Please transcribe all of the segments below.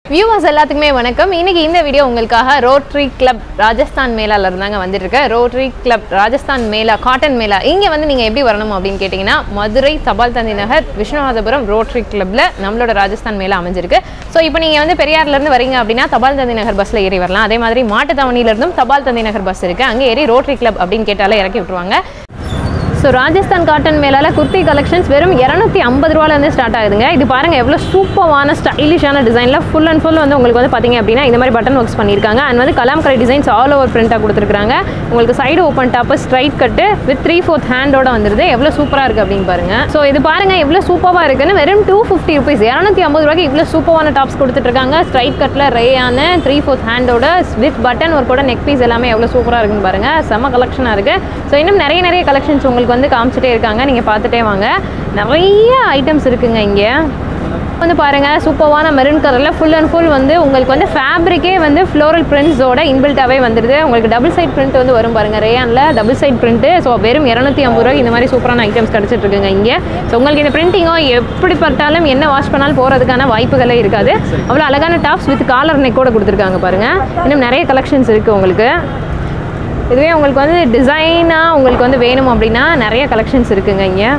viewers எல்லாத்துக்குமே வணக்கம் இன்னைக்கு இந்த வீடியோ உங்களுக்காக ரோட்ரி கிளப் ராஜஸ்தான் மேலால இருந்தாங்க வந்துட்டு இருக்க ரோட்ரி கிளப் ராஜஸ்தான் மேலா காட்டன் மேலா இங்க வந்து நீங்க எப்படி வரணும் அப்படின்னு கேட்டிங்கன்னா மதுரை தபால் தந்தி நகர் விஷ்ணுநாதபுரம் ரோட்ரி கிளப்ல நம்மளோட ராஜஸ்தான் மேலா அமைஞ்சிருக்கு ஸோ இப்போ நீங்க வந்து பெரியார்ல இருந்து வரீங்க அப்படின்னா தபால் தந்தி நகர் பஸ்ல ஏறி வரலாம் அதே மாதிரி மாட்டுத்தாவணியில இருந்தும் தபால் தந்தி நகர் பஸ் இருக்கு அங்கே ஏறி ரோட்ரி கிளப் அப்படின்னு கேட்டாலே இறக்கி விட்டுருவாங்க ஸோ ராஜஸ்தான் காட்டன் மேலால குர்த்தி கலெக்ஷன்ஸ் வெறும் இரநூத்தி ஐம்பது ரூபாலேருந்து ஸ்டார்ட் ஆகுதுங்க இது பாருங்க எவ்வளோ சூப்பரான ஸ்டைலிஷான டிசைனில் ஃபுல் அண்ட் ஃபுல் வந்து உங்களுக்கு வந்து பார்த்தீங்க அப்படின்னா இந்த மாதிரி பட்டன் ஒர்க்ஸ் பண்ணியிருக்காங்க அண்ட் வந்து கலாம்கரை டிசைன்ஸ் ஆல் ஓவர் பிரிண்ட்டாக கொடுத்துருக்காங்க உங்களுக்கு side open top straight cut with three fourth ஹேண்டோட வந்துருது எவ்வளோ சூப்பராக இருக்குது அப்படின்னு பாருங்க ஸோ இது பாருங்க எவ்வளோ சூப்பராக இருக்குன்னு வெறும் டூ ஃபிஃப்டி ருபீஸ் இரநூத்தி ஐம்பது ரூபாய்க்கு இவ்வளோ சூப்பரான டாப்ஸ் கொடுத்துட்ருக்காங்க ஸ்ட்ரைட் கட்டில் ரேயான த்ரீ ஃபோர்த் ஹேண்டோட வித் பட்டன் ஒர்க்கோட நெக் பீஸ் எல்லாமே எவ்வளோ சூப்பராக இருக்குன்னு பாருங்க செம்ம கலெக்ஷனாக இருக்குது ஸோ இன்னும் நிறைய நிறைய கலெக்ஷன்ஸ் உங்களுக்கு வந்து காமிச்சிட்டே இருக்காங்க நீங்கள் பார்த்துட்டே வாங்க நிறைய ஐட்டம்ஸ் இருக்குங்க இங்கே வந்து பாருங்க சூப்பரான மெரூன் கலரில் ஃபுல் அண்ட் ஃபுல் வந்து உங்களுக்கு வந்து ஃபேப்ரிக்கே வந்து ஃப்ளோரல் பிரிண்ட்ஸோட இன்பில்ட்டாகவே வந்துடுது உங்களுக்கு டபுள் சைட் பிரிண்ட் வந்து வரும் பாருங்க ரேயானில் டபுள் சைட் பிரிண்ட்டு ஸோ வெறும் இரநூத்தி ஐம்பது ரூபாய் இந்த மாதிரி சூப்பரான ஐட்டம்ஸ் கிடச்சிட்டு இருக்குங்க இங்கே ஸோ உங்களுக்கு இந்த பிரிண்டிங்கோ எப்படிப்பட்டாலும் என்ன வாஷ் பண்ணாலும் போகிறதுக்கான வாய்ப்புகளே இருக்காது அவ்வளோ அழகான டாப்ஸ் வித் காலர் நெக்கோட கொடுத்துருக்காங்க பாருங்க இன்னும் நிறைய கலெக்ஷன்ஸ் இருக்குது உங்களுக்கு இதுவே உங்களுக்கு வந்து டிசைனாக உங்களுக்கு வந்து வேணும் அப்படின்னா நிறைய கலெக்ஷன்ஸ் இருக்குங்க இங்கே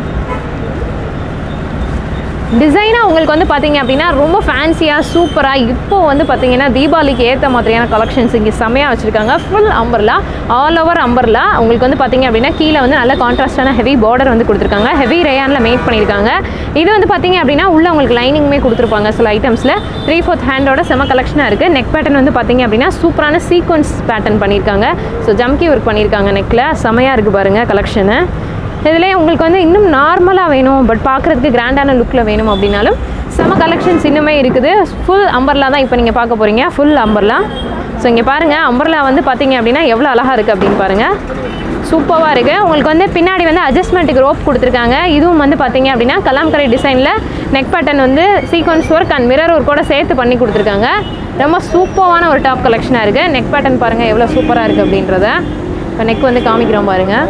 டிசைனாக உங்களுக்கு வந்து பார்த்தீங்க அப்படின்னா ரொம்ப ஃபேன்சியாக சூப்பராக இப்போ வந்து பார்த்தீங்கன்னா தீபாவளிக்கு ஏற்ற மாதிரியான கலெக்ஷன்ஸ் இங்கே செமையாக வச்சுருக்காங்க full umbrella all over umbrella உங்களுக்கு வந்து பார்த்தீங்க அப்படின்னா கீழே வந்து நல்ல கான்ட்ராஸ்டான ஹெவி பார்டர் வந்து கொடுத்துருக்காங்க ஹெவி ரேயானில் மேக் பண்ணியிருக்காங்க இது வந்து பார்த்தீங்க அப்படின்னா உள்ள உங்களுக்கு லைனிங்குமே கொடுத்துருப்பாங்க சில ஐட்டம்ஸில் த்ரீ ஃபோர்த் ஹேண்டோட செம கலெக்ஷனாக இருக்குது நெக் பேட்டர்ன் வந்து பார்த்தீங்க அப்படின்னா சூப்பரான சீக்வன்ஸ் பேட்டர்ன் பண்ணியிருக்காங்க ஸோ ஜம்கி ஒர்க் பண்ணியிருக்காங்க நெக்கில் செமையாக இருக்குது பாருங்கள் கலெக்ஷனு இதில் உங்களுக்கு வந்து இன்னும் நார்மலாக வேணும் பட் பார்க்குறதுக்கு கிராண்டான லுக்கில் வேணும் அப்படின்னாலும் செம கலெக்ஷன்ஸ் இன்னுமே இருக்குது ஃபுல் அம்பர்லா தான் இப்போ நீங்கள் பார்க்க போகிறீங்க ஃபுல் அம்பர்லா ஸோ இங்கே பாருங்கள் அம்பர்லா வந்து பார்த்தீங்க அப்படின்னா எவ்வளோ அழகாக இருக்குது அப்படின்னு பாருங்கள் சூப்பராக இருக்குது உங்களுக்கு வந்து பின்னாடி வந்து அட்ஜஸ்ட்மெண்ட்டுக்கு ரோப் கொடுத்துருக்காங்க இதுவும் வந்து பார்த்தீங்க அப்படின்னா கலாம்கரை டிசைனில் நெக் பேட்டர்ன் வந்து sequins work and mirror work கூட சேர்த்து பண்ணி கொடுத்துருக்காங்க ரொம்ப சூப்பரான ஒரு டாப் கலெக்ஷனாக இருக்குது நெக் பேட்டர்ன் பாருங்கள் எவ்வளோ சூப்பராக இருக்குது அப்படின்றத இப்போ நெக் வந்து காமிக்கிறோம் பாருங்கள்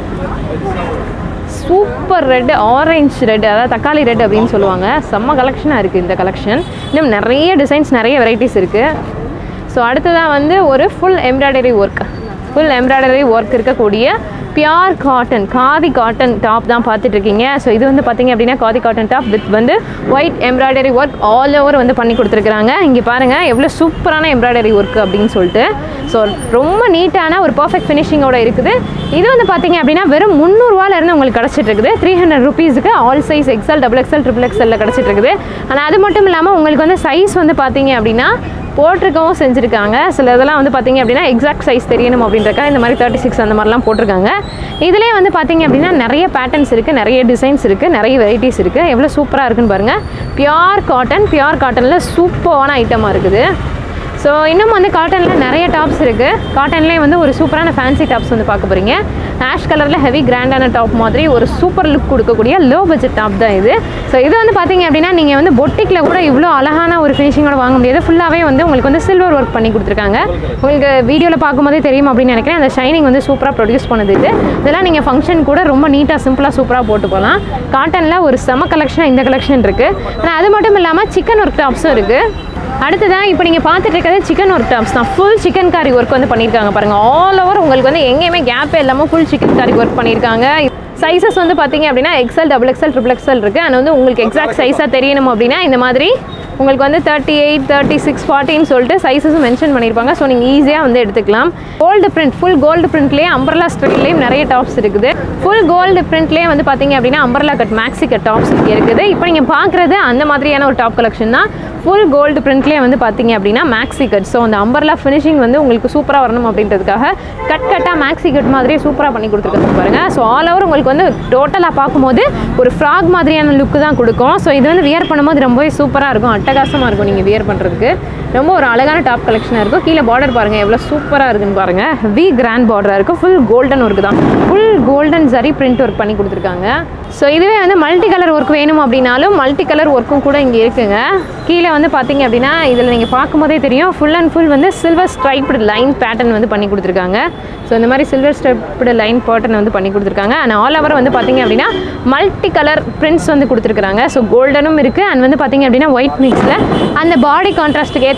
சூப்பர் ரெட் ஆரஞ்ச் ரெட் அதாவது தக்காளி ரெட் அப்படின்னு சொல்லுவாங்க செம்ம கலெக்ஷனாக இருக்குது இந்த கலெக்ஷன் இன்னும் நிறைய டிசைன்ஸ் நிறைய வெரைட்டிஸ் இருக்குது ஸோ அடுத்ததாக வந்து ஒரு full embroidery work full embroidery work இருக்கக்கூடிய pure cotton khadi cotton top தான் பார்த்துட்டு இருக்கீங்க ஸோ இது வந்து பார்த்தீங்க அப்படின்னா காதி காட்டன் டாப் வித் வந்து white embroidery work all over வந்து பண்ணி கொடுத்துருக்குறாங்க இங்கே பாருங்கள் எவ்வளோ சூப்பரான எம்ப்ராய்டரி ஒர்க் அப்படின்னு சொல்லிட்டு ஸோ ரொம்ப நீட்டான ஒரு பர்ஃபெக்ட் ஃபினிஷிங்கோட இருக்குது இது வந்து பார்த்தீங்க அப்படின்னா வெறும் முந்நூறுவாலேருந்து உங்களுக்கு கிடச்சிட்டு இருக்குது த்ரீ ஹண்ட்ரட் ருபீஸுக்கு all size XL double XL triple எக்ஸலில் கிடச்சிட்டு இருக்குது ஆனால் அது மட்டும் இல்லாமல் உங்களுக்கு வந்து சைஸ் வந்து பார்த்தீங்க அப்படின்னா போட்டிருக்கவும் செஞ்சுருக்காங்க சில இதெல்லாம் வந்து பார்த்தீங்க அப்படின்னா எக்ஸாக்ட் சைஸ் தெரியணும் அப்படின்றக்கா இந்த மாதிரி தேர்ட்டி சிக்ஸ் அந்த மாதிரிலாம் போட்டிருக்காங்க இதிலே வந்து பார்த்தீங்க அப்படின்னா நிறைய பேட்டர்ன்ஸ் இருக்குது நிறைய டிசைன்ஸ் இருக்குது நிறைய வெரைட்டிஸ் இருக்குது எவ்வளோ சூப்பராக இருக்குன்னு பாருங்கள் பியோர் காட்டன் பியோர் காட்டனில் சூப்பரான ஐட்டமாக இருக்குது ஸோ இன்னும் வந்து காட்டனில் நிறைய டாப்ஸ் இருக்குது காட்டன்லேயே வந்து ஒரு சூப்பரான ஃபேன்சி டாப்ஸ் வந்து பார்க்க போகிறீங்க ஆஷ் கலரில் ஹெவி கிராண்டான டாப் மாதிரி ஒரு சூப்பர் லுக் கொடுக்கக்கூடிய லோ பட்ஜெட் டாப் தான் இது ஸோ இது வந்து பார்த்தீங்க அப்படின்னா நீங்கள் வந்து பொட்டிக்கில் கூட இவ்வளோ அழகான ஒரு ஃபினிஷிங்கோட வாங்க முடியாது ஃபுல்லாகவே வந்து உங்களுக்கு வந்து சில்வர் ஒர்க் பண்ணி கொடுத்துருக்காங்க உங்களுக்கு வீடியோவில் பார்க்கும்போதே தெரியும் அப்படின்னு நினைக்கிறேன் அந்த ஷைனிங் வந்து சூப்பராக ப்ரொடியூஸ் பண்ணது இது இதெல்லாம் நீங்கள் ஃபங்க்ஷன் கூட ரொம்ப நீட்டாக சிம்பிளாக சூப்பராக போட்டு போகலாம் காட்டனில் ஒரு செம கலெக்ஷனாக இந்த கலெக்ஷன் இருக்குது ஆனால் அது மட்டும் இல்லாமல் சிக்கன் ஒர்க் டாப்ஸும் இருக்குது அடுத்ததான் இப்போ நீங்கள் பார்த்துட்டு இருக்கிறது சிக்கன் ஒர்க் டாப்ஸ் தான் ஃபுல் சிக்கன் காரி ஒர்க் வந்து பண்ணியிருக்காங்க பாருங்கள் ஆல் ஓவர் உங்களுக்கு வந்து எங்கேயுமே கேப்பே இல்லாமல் ஃபுல் சிக்கன் காரி ஒர்க் பண்ணியிருக்காங்க சைஸஸ் வந்து பார்த்தீங்க அப்படின்னா XL double XL triple XL இருக்குது அண்ட் வந்து உங்களுக்கு எக்ஸாக்ட் சைஸாக தெரியணும் அப்படின்னா இந்த மாதிரி உங்களுக்கு வந்து தேர்ட்டி எயிட் தேர்ட்டி சிக்ஸ் ஃபார்ட்டின்னு சொல்லிட்டு சைஸஸும் மென்ஷன் பண்ணியிருப்பாங்க ஸோ நீங்கள் ஈஸியாக வந்து எடுத்துக்கலாம் கோல்டு பிரிண்ட் ஃபுல் கோல்டு பிரிண்ட்லேயே அம்பர்லா ஸ்டைல்லையும் நிறைய டாப்ஸ் இருக்குது ஃபுல் கோல்டு பிரிண்ட்லேயே வந்து பார்த்தீங்க அப்படின்னா umbrella cut maxi cut tops இங்கே இருக்குது இப்போ நீங்கள் பார்க்குறது அந்த மாதிரியான ஒரு டாப் கலெக்ஷன் தான் ஃபுல் கோல்டு பிரிண்ட்லேயே வந்து பார்த்தீங்க அப்படின்னா மேக்ஸி கட் ஸோ அந்த அம்பர்லா ஃபினிஷிங் வந்து உங்களுக்கு சூப்பராக வரணும் அப்படின்றதுக்காக கட் கட்டாக மேக்ஸி கட் மாதிரியே சூப்பராக பண்ணி கொடுத்துருக்காங்க பாருங்கள் ஸோ ஆல் ஓவர் உங்களுக்கு வந்து டோட்டலாக பார்க்கும்போது ஒரு ஃப்ராக் மாதிரியான லுக்கு தான் கொடுக்கும் ஸோ இது வந்து வியர் பண்ணும்போது ரொம்பவே சூப்பராக இருக்கும் அட்டகாசமாக இருக்கும் நீங்கள் வியர் பண்ணுறதுக்கு ரொம்ப ஒரு அழகான டாப் கலெக்ஷனாக இருக்கும் கீழே பார்டர் பாருங்கள் எவ்வளோ சூப்பராக இருக்குன்னு பாருங்கள் வி கிராண்ட் பார்டராக இருக்கும் ஃபுல் கோல்டன் ஒர்க் தான் full golden zari print work பண்ணி கொடுத்துருக்காங்க ஸோ இதுவே வந்து மல்டி கலர் ஒர்க் வேணும் அப்படின்னாலும் மல்டி கலர் ஒர்க்கும் கூட இங்கே இருக்குங்க கீழே வந்து பார்த்தீங்க அப்படின்னா இதில் நீங்கள் பார்க்கும்போதே தெரியும் ஃபுல் அண்ட் ஃபுல் வந்து சில்வர் ஸ்ட்ரைப்டு லைன் பேட்டர்ன் வந்து பண்ணி கொடுத்துருக்காங்க ஸோ இந்த மாதிரி சில்வர் ஸ்ட்ரைப்டு லைன் பேட்டர்ன் வந்து பண்ணி கொடுத்துருக்காங்க அண்ட் ஆல் ஓவர் வந்து பார்த்தீங்க அப்படின்னா மல்டி கலர் பிரிண்ட்ஸ் வந்து கொடுத்துருக்காங்க ஸோ கோல்டனும் இருக்குது அண்ட் வந்து பார்த்தீங்க அப்படின்னா ஒயிட் மிக்ஸில் அந்த பாடி கான்ட்ராஸ்ட்டுக்கு ஏற்ற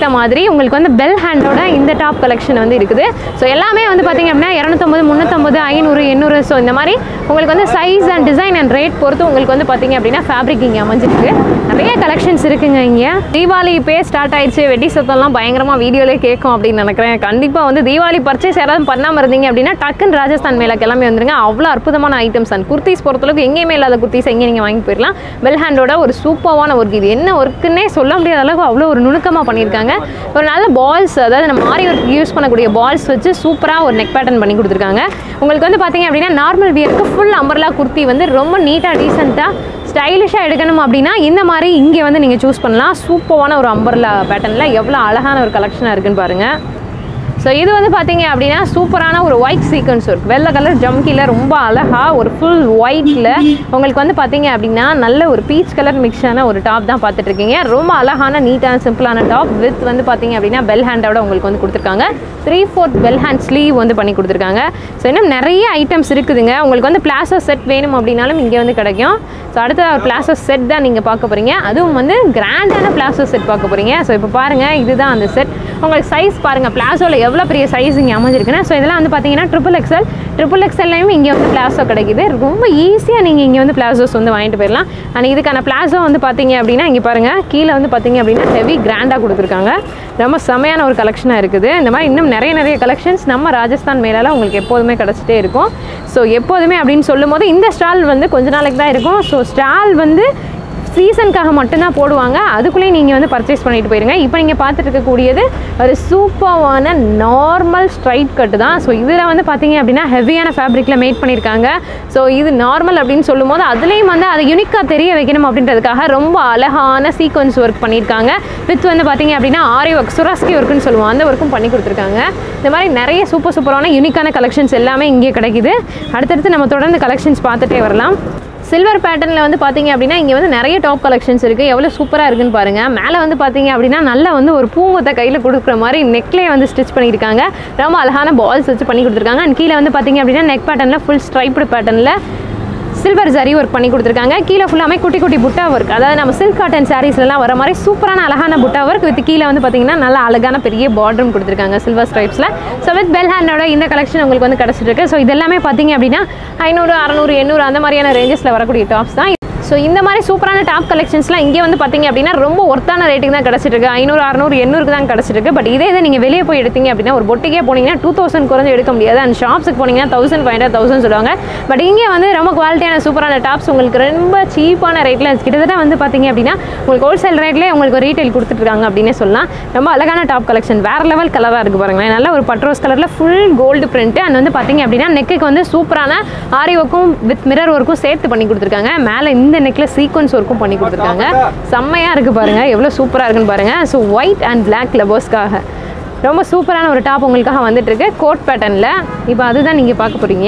ஏற்ற மாதிரி உங்களுக்கு வந்து பெல் ஹேண்டோட இந்த டாப் கலெக்ஷன் வந்து இருக்குது ஸோ எல்லாமே வந்து பார்த்தீங்க அப்படின்னா இரநூத்தம்பது முந்நூற்றம்பது ஐநூறு எண்ணூறு ஸோ இந்த மாதிரி உங்களுக்கு வந்து size and design and rate பொறுத்து உங்களுக்கு வந்து பார்த்தீங்க அப்படின்னா ஃபேப்ரிக் இங்கே அமைஞ்சிருக்கு நிறைய கலெக்ஷன்ஸ் இருக்குங்க இங்கே தீபாவளி இப்போயே ஸ்டார்ட் ஆயிடுச்சு வெடி சத்தம்லாம் பயங்கரமாக வீடியோலே கேட்கும் அப்படின்னு நினைக்கிறேன் கண்டிப்பாக வந்து தீபாவளி பர்ச்சேஸ் யாராவது பண்ணாமல் இருந்தீங்க அப்படின்னா டக்குன்னு ராஜஸ்தான் மேலே கிளம்பி வந்துருங்க அவ்வளோ அற்புதமான ஐட்டம்ஸ் அண்ட் குர்த்திஸ் பொறுத்தளவுக்கு எங்கேயுமே இல்லாத குர்த்திஸ் எங்கே நீங்கள் வாங்கி போயிடலாம் பெல் ஹேண்டோட ஒரு சூப்பரான ஒர்க் இது என்ன ஒர்க்குன்னே சொல்ல முடியாத அளவுக்கு அவ்வளோ ஒரு நுணுக்கமாக பண்ணியிருக்காங்க ஒரு நல்ல பால்ஸ் அதாவது நம்ம ஆரி ஒர்க் யூஸ் பண்ணக்கூடிய பால்ஸ் வச்சு சூப்பராக ஒரு நெக் பேட்டர்ன் பண்ணி கொடுத்துருக்காங்க உங்களுக்கு வந்து பார்த்தீங்க அப்படின்னா நார்மல் வியருக்கு ஃபுல் அம்பர்லா குர்த்தி வந்து ரொம்ப நீட்டாக டீசெண்டாக ஸ்டைலிஷாக எடுக்கணும் அப்படின்னா இந்த மாதிரி இங்கே வந்து நீங்கள் சூஸ் பண்ணலாம் சூப்பரான ஒரு அம்பர்லா பேட்டர்னில் எவ்வளோ அழகான ஒரு கலெக்ஷனாக இருக்குன்னு பாருங்கள் ஸோ இது வந்து பார்த்தீங்க அப்படின்னா சூப்பரான ஒரு ஒயிட் சீக்வன்ஸ் ஒர்க் வெள்ளை கலர் ஜம்கியில் ரொம்ப அழகாக ஒரு ஃபுல் ஒயிட்டில் உங்களுக்கு வந்து பார்த்தீங்க அப்படின்னா நல்ல ஒரு பீச் கலர் மிக்ஸான ஒரு டாப் தான் பார்த்துட்டு இருக்கீங்க ரொம்ப அழகான நீட்டான சிம்பிளான டாப் வித் வந்து பார்த்தீங்க அப்படின்னா பெல் ஹேண்டோட உங்களுக்கு வந்து கொடுத்துருக்காங்க three fourth bell hand sleeve வந்து பண்ணி கொடுத்துருக்காங்க ஸோ இன்னும் நிறைய ஐட்டம்ஸ் இருக்குதுங்க உங்களுக்கு வந்து பிளாசோ செட் வேணும் அப்படின்னாலும் இங்கே வந்து கிடைக்கும் ஸோ அடுத்த ஒரு பிளாசோ செட் தான் நீங்கள் பார்க்க போகிறீங்க அதுவும் வந்து கிராண்டான பிளாசோ செட் பார்க்க போகிறீங்க ஸோ இப்போ பாருங்கள் இதுதான் அந்த செட் உங்களுக்கு சைஸ் பாருங்கள் பிளாசோவில் எவ்வளோ பெரிய சைஸ் இங்கே அமைஞ்சிருக்குன்னா ஸோ இதெல்லாம் வந்து பார்த்தீங்கன்னா ட்ரிபிள் எக்ஸல் ட்ரிபிள் எக்ஸல்லையும் இங்கே வந்து பிளாசோ கிடைக்குது ரொம்ப ஈஸியாக நீங்கள் இங்கே வந்து பிளாசோஸ் வந்து வாங்கிட்டு போயிடலாம் அண்ட் இதுக்கான பிளாசோ வந்து பார்த்தீங்க அப்படின்னா இங்கே பாருங்கள் கீழே வந்து பார்த்தீங்க அப்படின்னா ஹெவி கிராண்டாக கொடுத்துருக்காங்க ரொம்ப செமையான ஒரு கலெக்ஷனாக இருக்குது இந்த மாதிரி இன்னும் நிறைய நிறைய கலெக்ஷன்ஸ் நம்ம ராஜஸ்தான் மேலால உங்களுக்கு எப்போதுமே கிடச்சிட்டே இருக்கும் ஸோ எப்போதுமே அப்படின்னு சொல்லும்போது இந்த ஸ்டால் வந்து கொஞ்ச நாளைக்கு தான் இருக்கும் ஸோ ஸ்டால் வந்து சீசனுக்காக மட்டும்தான் போடுவாங்க அதுக்குள்ளேயே நீங்கள் வந்து பர்ச்சேஸ் பண்ணிட்டு போயிருங்க இப்போ நீங்கள் பார்த்துட்டு இருக்கக்கூடியது ஒரு சூப்பரான நார்மல் ஸ்ட்ரைட் கட்டு தான் ஸோ இதில் வந்து பார்த்தீங்க அப்படின்னா ஹெவியான ஃபேப்ரிக்கில் மேட் பண்ணியிருக்காங்க ஸோ இது நார்மல் அப்படின்னு சொல்லும்போது அதுலேயும் வந்து அதை யூனிக்காக தெரிய வைக்கணும் அப்படின்றதுக்காக ரொம்ப அழகான சீக்வன்ஸ் ஒர்க் பண்ணியிருக்காங்க வித் வந்து பார்த்தீங்க அப்படின்னா ஆரி ஒர்க் சுராஸ்கி ஒர்க்குன்னு சொல்லுவோம் அந்த ஒர்க்கும் பண்ணி கொடுத்துருக்காங்க இந்த மாதிரி நிறைய சூப்பர் சூப்பரான யூனிக்கான கலெக்ஷன்ஸ் எல்லாமே இங்கே கிடைக்குது அடுத்தடுத்து நம்ம தொடர்ந்து கலெக்ஷன்ஸ் பார்த்துட்டே வரலாம் சில்வர் பேட்டர்னில் வந்து பார்த்தீங்க அப்படின்னா இங்கே வந்து நிறைய டாப் கலெக்ஷன்ஸ் இருக்குது எவ்வளோ சூப்பராக இருக்குன்னு பாருங்கள் மேலே வந்து பார்த்தீங்க அப்படின்னா நல்லா வந்து ஒரு பூங்கொத்தை கையில் கொடுக்குற மாதிரி நெக்லேயே வந்து ஸ்டிச் பண்ணியிருக்காங்க ரொம்ப அழகான பால்ஸ் வச்சு பண்ணி கொடுத்துருக்காங்க அண்ட் கீழே வந்து பார்த்தீங்க அப்படின்னா நெக் பேட்டர்னில் ஃபுல் ஸ்ட்ரைப்டு பேட்டர்னில் சில்வர் ஜரி ஒர்க் பண்ணி கொடுத்துருக்காங்க கீழே ஃபுல்லாமே குட்டி குட்டி புட்டா ஒர்க் அதாவது நம்ம சில்க் காட்டன் சாரீஸ்லாம் வர மாதிரி சூப்பரான அழகான புட்டா ஒர்க் வித் கீழே வந்து பார்த்தீங்கன்னா நல்ல அழகான பெரிய பார்டரும் கொடுத்துருக்காங்க சில்வர் ஸ்ட்ரைப்ஸில் ஸோ வித் பெல் ஹேண்டோட இந்த கலெக்ஷன் உங்களுக்கு வந்து கிடச்சிட்டு இருக்கு ஸோ இது எல்லாமே பார்த்தீங்க அப்படின்னா ஐநூறு அறநூறு எண்ணூறு அந்த மாதிரியான ரேஞ்சஸில் வரக்கூடிய டாப்ஸ் தான் ஸோ இந்த மாதிரி சூப்பரான டாப் கலெக்ஷன்ஸ்லாம் இங்கே வந்து பார்த்தீங்க அப்படின்னா ரொம்ப ஒர்த்தான ரேட்டுக்கு தான் கிடச்சிட்டு இருக்கு ஐநூறு அறநூறு எண்ணூறுக்கு தான் கிடச்சிட்டு இருக்கு பட் இதே இதை நீங்கள் வெளியே போய் எடுத்தீங்க அப்படின்னா ஒரு பொட்டிக்கே போனீங்கன்னா டூ தௌசண்ட் குறைஞ்சு எடுக்க முடியாது அண்ட் ஷாப்ஸுக்கு போனீங்கன்னா தௌசண்ட் ஃபைவ் ஹண்ட்ரட் தௌசண்ட் சொல்லுவாங்க பட் இங்கே வந்து ரொம்ப குவாலிட்டியான சூப்பரான டாப்ஸ் உங்களுக்கு ரொம்ப சீப்பான ரேட்டில் கிட்டத்தட்ட வந்து பார்த்தீங்க அப்படின்னா உங்களுக்கு ஹோல்சேல் ரேட்லேயே உங்களுக்கு ரீட்டைல் கொடுத்துட்ருக்காங்க அப்படின்னே சொல்லலாம் ரொம்ப அழகான டாப் கலெக்ஷன் வேறு லெவல் கலராக இருக்குது பாருங்களேன் நல்ல ஒரு பட்ரோஸ் கலரில் ஃபுல் கோல்டு பிரிண்ட் அண்ட் வந்து பார்த்தீங்க அப்படின்னா நெக்குக்கு வந்து சூப்பரான ஆரி ஒர்க்கும் வித் மிரர் ஒர்க்கும் சேர்த்து பண்ணி கொடுத்துருக்காங்க மேலே இந்த நெக்கில் சீக்வன்ஸ் ஒர்க்கும் பண்ணி கொடுத்துருக்காங்க செம்மையாக இருக்குது பாருங்கள் எவ்வளோ சூப்பராக இருக்குன்னு பாருங்கள் ஸோ ஒயிட் அண்ட் பிளாக் லெபர்ஸ்க்காக ரொம்ப சூப்பரான ஒரு டாப் உங்களுக்காக வந்துட்டு இருக்கு கோட் பேட்டர்னில் இப்போ அதுதான் நீங்கள் பார்க்க போகிறீங்க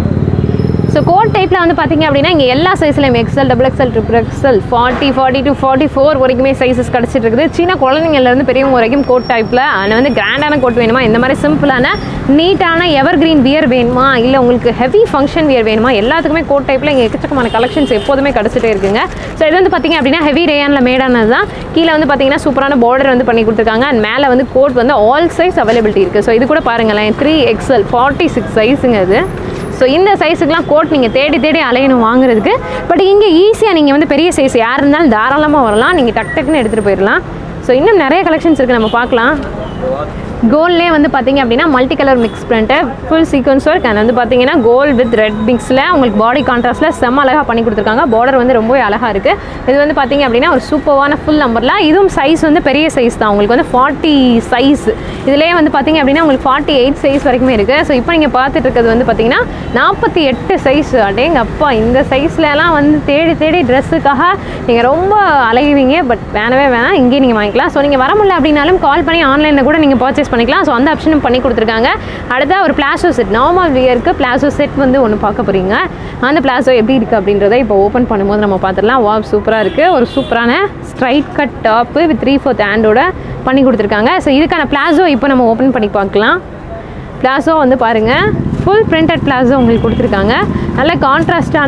ஸோ கோட் டைப்பில் வந்து பார்த்தீங்க அப்படின்னா இங்கே எல்லா சைஸ்லையும் XL double XL triple XL forty forty two forty four வரைக்குமே சைஸஸ் கிடச்சிட்டு இருக்குது சின்ன குழந்தைங்கள்லேருந்து பெரியவங்க வரைக்கும் கோட் டைப்பில் ஆனால் வந்து கிராண்டான கோட் வேணுமா இந்த மாதிரி சிம்பிளான நீட்டான எவர் கிரீன் வியர் வேணுமா இல்லை உங்களுக்கு ஹெவி ஃபங்க்ஷன் வியர் வேணுமா எல்லாத்துக்குமே கோட் டைப்பில் இங்கே எக்கச்சக்கமான கலெக்ஷன்ஸ் எப்போதுமே கிடச்சிட்டே இருக்குங்க ஸோ இது வந்து பார்த்தீங்க அப்படின்னா ஹெவி ரேயானில் மேடானது தான் கீழே வந்து பார்த்தீங்கன்னா சூப்பரான பார்டர் வந்து பண்ணி கொடுத்துருக்காங்க அண்ட் மேலே வந்து கோட் வந்து ஆல் சைஸ் அவைலபிலிட்டி இருக்குது ஸோ இது கூட பாருங்களேன் த்ரீ எக்ஸல் ஃபார்ட்டி சிக்ஸ் சைஸுங்க அது ஸோ இந்த சைஸுக்குலாம் கோட் நீங்கள் தேடி தேடி அலையணும் வாங்குறதுக்கு பட் இங்கே ஈஸியாக நீங்கள் வந்து பெரிய சைஸ் யார் இருந்தாலும் தாராளமாக வரலாம் நீங்கள் டக் டக்குன்னு எடுத்துகிட்டு போயிடலாம் ஸோ இன்னும் நிறைய கலெக்ஷன்ஸ் இருக்குது நம்ம பார்க்கலாம் கோல்ட்லேயே வந்து பார்த்தீங்க அப்படின்னா மல்டி கலர் மிக்ஸ் பண்ணிட்டு ஃபுல் சீக்வன்ஸ் ஒர்க் அண்ட் வந்து பார்த்தீங்கன்னா கோல்டு வித் ரெட் மிக்ஸில் உங்களுக்கு பாடி கான்ட்ராஸ்ட்டில் செம்ம அழகாக பண்ணி கொடுத்துருக்காங்க பார்டர் வந்து ரொம்பவே அழகாக இருக்குது இது வந்து பார்த்தீங்க அப்படின்னா ஒரு சூப்பரான ஃபுல் நம்பரில் இதுவும் சைஸ் வந்து பெரிய சைஸ் தான் உங்களுக்கு வந்து ஃபார்ட்டி சைஸ் இதுலேயே வந்து பார்த்தீங்க அப்படின்னா உங்களுக்கு ஃபார்ட்டி எயிட் சைஸ் வரைக்குமே இருக்குது ஸோ இப்போ நீங்கள் பார்த்துட்டு இருக்கிறது வந்து பார்த்தீங்கன்னா நாற்பத்தி எட்டு சைஸ் அடேங்க அப்பா இந்த சைஸ்லலாம் வந்து தேடி தேடி ட்ரெஸ்ஸுக்காக நீங்கள் ரொம்ப அலைவீங்க பட் வேணவே வேணாம் இங்கேயே நீங்கள் வாங்கிக்கலாம் ஸோ நீங்கள் வர முடியல அப்படின்னாலும் கால் பண்ணி ஆன்லைனில் கூட நீங்கள் பர்ச்சேஸ் பண்ணிக்கலாம் ஸோ அந்த ஆப்ஷனும் பண்ணி கொடுத்துருக்காங்க அடுத்தா ஒரு பிளாசோ செட் நார்மல் வியருக்கு பிளாசோ செட் வந்து ஒன்று பார்க்க போகிறீங்க அந்த பிளாசோ எப்படி இருக்குது அப்படின்றத இப்போ ஓப்பன் பண்ணும்போது நம்ம பார்த்துடலாம் வா சூப்பராக இருக்குது ஒரு சூப்பரான straight cut top with three fourth ஹேண்டோட பண்ணி கொடுத்துருக்காங்க ஸோ இதுக்கான பிளாசோ இப்போ நம்ம ஓப்பன் பண்ணி பார்க்கலாம் பிளாசோ வந்து பாருங்கள் ஃபுல் பிரிண்டட் பிளாசோ உங்களுக்கு கொடுத்துருக்காங்க நல்ல கான்ட்ராஸ்டான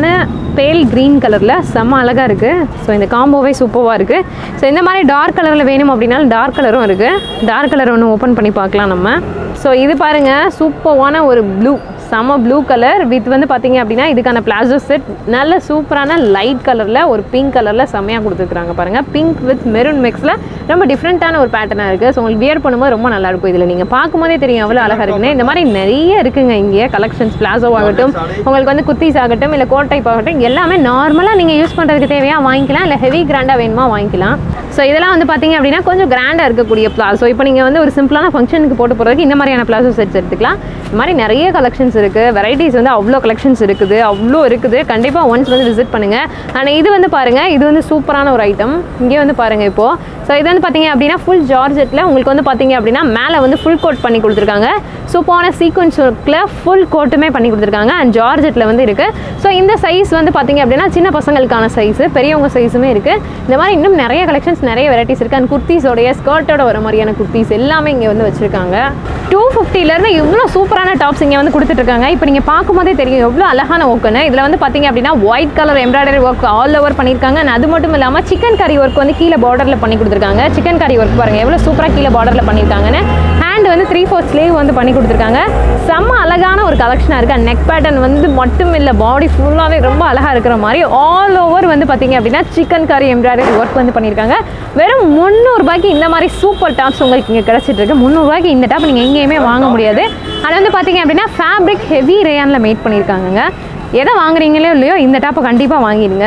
பேல் க்ரீன் கலரில் செம்ம அழகாக இருக்குது ஸோ இந்த காம்போவே சூப்பராக இருக்குது ஸோ இந்த மாதிரி டார்க் கலரில் வேணும் அப்படின்னாலும் டார்க் கலரும் இருக்குது டார்க் கலர் ஒன்று ஓப்பன் பண்ணி பார்க்கலாம் நம்ம ஸோ இது பாருங்கள் சூப்பரான ஒரு ப்ளூ செம ப்ளூ கலர் வித் வந்து பார்த்தீங்க அப்படின்னா இதுக்கான பிளாசோ செட் நல்ல சூப்பரான லைட் கலரில் ஒரு பிங்க் கலரில் செம்மையாக கொடுத்துருக்காங்க பாருங்கள் பிங்க் வித் மெரூன் மிக்ஸில் ரொம்ப டிஃப்ரெண்ட்டான ஒரு பேட்டர்னாக இருக்குது ஸோ உங்களுக்கு வியர் பண்ணும்போது ரொம்ப நல்லா இருக்கும் இதில் நீங்கள் பார்க்கும்போதே தெரியும் எவ்வளோ அழகாக இருக்குன்னு இந்த மாதிரி நிறைய இருக்குங்க இங்கே கலெக்ஷன்ஸ் பிளாசோ ஆகட்டும் உங்களுக்கு வந்து குர்த்திஸ் ஆகட்டும் இல்லை கோட் டைப் ஆகட்டும் எல்லாமே நார்மலாக நீங்கள் யூஸ் பண்ணுறதுக்கு தேவையாக வாங்கிக்கலாம் இல்லை ஹெவி கிராண்டாக வேணுமா வாங்கிக்கலாம் ஸோ இதெல்லாம் வந்து பார்த்தீங்க அப்படின்னா கொஞ்சம் கிராண்டாக இருக்கக்கூடிய பிளாசோ இப்போ நீங்கள் வந்து ஒரு சிம்பிளான ஃபங்க்ஷனுக்கு போட்டு போகிறதுக்கு இந்த மாதிரியான பிளாசோ செட்ஸ் எடுத்துக்கலாம் இந்த மாதிரி நிறைய கலெக்ஷன்ஸ் இருக்குது வெரைட்டிஸ் வந்து அவ்வளோ கலெக்ஷன்ஸ் இருக்குது அவ்வளோ இருக்குது கண்டிப்பாக ஒன்ஸ் வந்து விசிட் பண்ணுங்கள் ஆனால் இது வந்து பாருங்கள் இது வந்து சூப்பரான ஒரு ஐட்டம் இங்கே வந்து பாருங்கள் இப்போது ஸோ இது வந்து பார்த்தீங்க அப்படின்னா ஃபுல் ஜார்ஜெட்டில் உங்களுக்கு வந்து பார்த்தீங்க அப்படின்னா மேலே வந்து ஃபுல் கோட் பண்ணி கொடுத்துருக்காங்க சூப்பரான சீக்வன்ஸ் ஒர்க்கில் ஃபுல் கோட்டுமே பண்ணி கொடுத்துருக்காங்க அண்ட் ஜார்ஜெட்டில் வந்து இருக்குது ஸோ இந்த சைஸ் வந்து பார்த்தீங்க அப்படின்னா சின்ன பசங்களுக்கான சைஸு பெரியவங்க சைஸுமே இருக்குது இந்த மாதிரி இன்னும் நிறைய கலெக்ஷன்ஸ் நிறைய வெரைட்டிஸ் இருக்குது அண்ட் குர்த்திஸோடைய ஸ்கர்ட்டோட வர மாதிரியான குர்த்திஸ் எல்லாமே இங்கே வந்து வச்சுருக்காங்க டூ ஃபிஃப்டிலேருந்து இவ்வளோ சூப்பரான டாப்ஸ் இங்கே வந்து கொடுத்துட்ருக்காங்க இப்போ நீங்கள் பார்க்கும்போதே தெரியும் எவ்வளோ அழகான ஒர்க்குன்னு இதில் வந்து பார்த்தீங்க அப்படின்னா white colour embroidery work all over பண்ணியிருக்காங்க and அது மட்டும் இல்லாமல் சிக்கன் கறி ஒர்க் வந்து கீழே பார்டரில் பண்ணி கொடுத்துருக்காங்க சிக்கன் கறி ஒர்க் பாருங்கள் எவ்வளோ சூப்பராக கீழே பார்டரில் பண்ணியிருக்காங்கன்னு ஹேண்ட் வந்து த்ரீ ஃபோர் ஸ்லீவ் வந்து பண்ணி கொடுத்துருக்காங்க செம்ம அழகான ஒரு கலெக்ஷனாக இருக்குது நெக் பேட்டர்ன் வந்து மட்டும் இல்லை பாடி ஃபுல்லாகவே ரொம்ப அழகாக இருக்கிற மாதிரி ஆல் ஓவர் வந்து பார்த்தீங்க அப்படின்னா சிக்கன் கறி எம்ப்ராய்டரி ஒர்க் வந்து பண்ணியிருக்காங்க வெறும் முந்நூறுபாய்க்கு இந்த மாதிரி சூப்பர் டாப்ஸ் உங்களுக்கு இங்கே கிடச்சிட்டு இருக்கு முந்நூறுபாய்க்கு இந்த டாப் நீங்கள் எங்கேயுமே வாங்க முடியாது அது வந்து பார்த்தீங்க அப்படின்னா ஃபேப்ரிக் ஹெவி ரேயானில் மேட் பண்ணியிருக்காங்கங்க எதை வாங்குறீங்களோ இல்லையோ இந்த டாப்பை கண்டிப்பாக வாங்கிடுங்க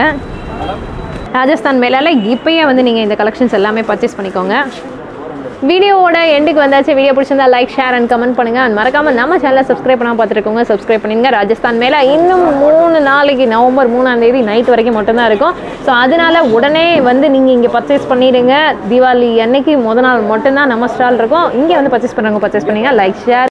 ராஜஸ்தான் மேலால இப்பயே வந்து நீங்கள் இந்த கலெக்ஷன்ஸ் எல்லாமே பர்ச்சேஸ் பண்ணிக்கோங்க வீடியோவோட எண்டுக்கு வந்தாச்சு வீடியோ பிடிச்சிருந்தா லைக் ஷேர் அண்ட் கமெண்ட் பண்ணுங்க அண்ட் மறக்காம நம்ம சேனலை சப்ஸ்கிரைப் பண்ணாம பார்த்துருக்கோங்க சப்ஸ்கிரைப் பண்ணிருங்க ராஜஸ்தான் மேல இன்னும் மூணு நாளைக்கு நவம்பர் மூணாம் தேதி நைட் வரைக்கும் மட்டும்தான் இருக்கும் ஸோ அதனால உடனே வந்து நீங்க இங்க பர்ச்சேஸ் பண்ணிடுங்க தீபாவளி அன்னைக்கு முத நாள் மட்டும்தான் நம்ம ஸ்டால் இருக்கும் இங்கே வந்து பர்ச்சேஸ் பண்ணுறவங்க பர்ச்சேஸ் பண்ணுங்க லைக் ஷேர்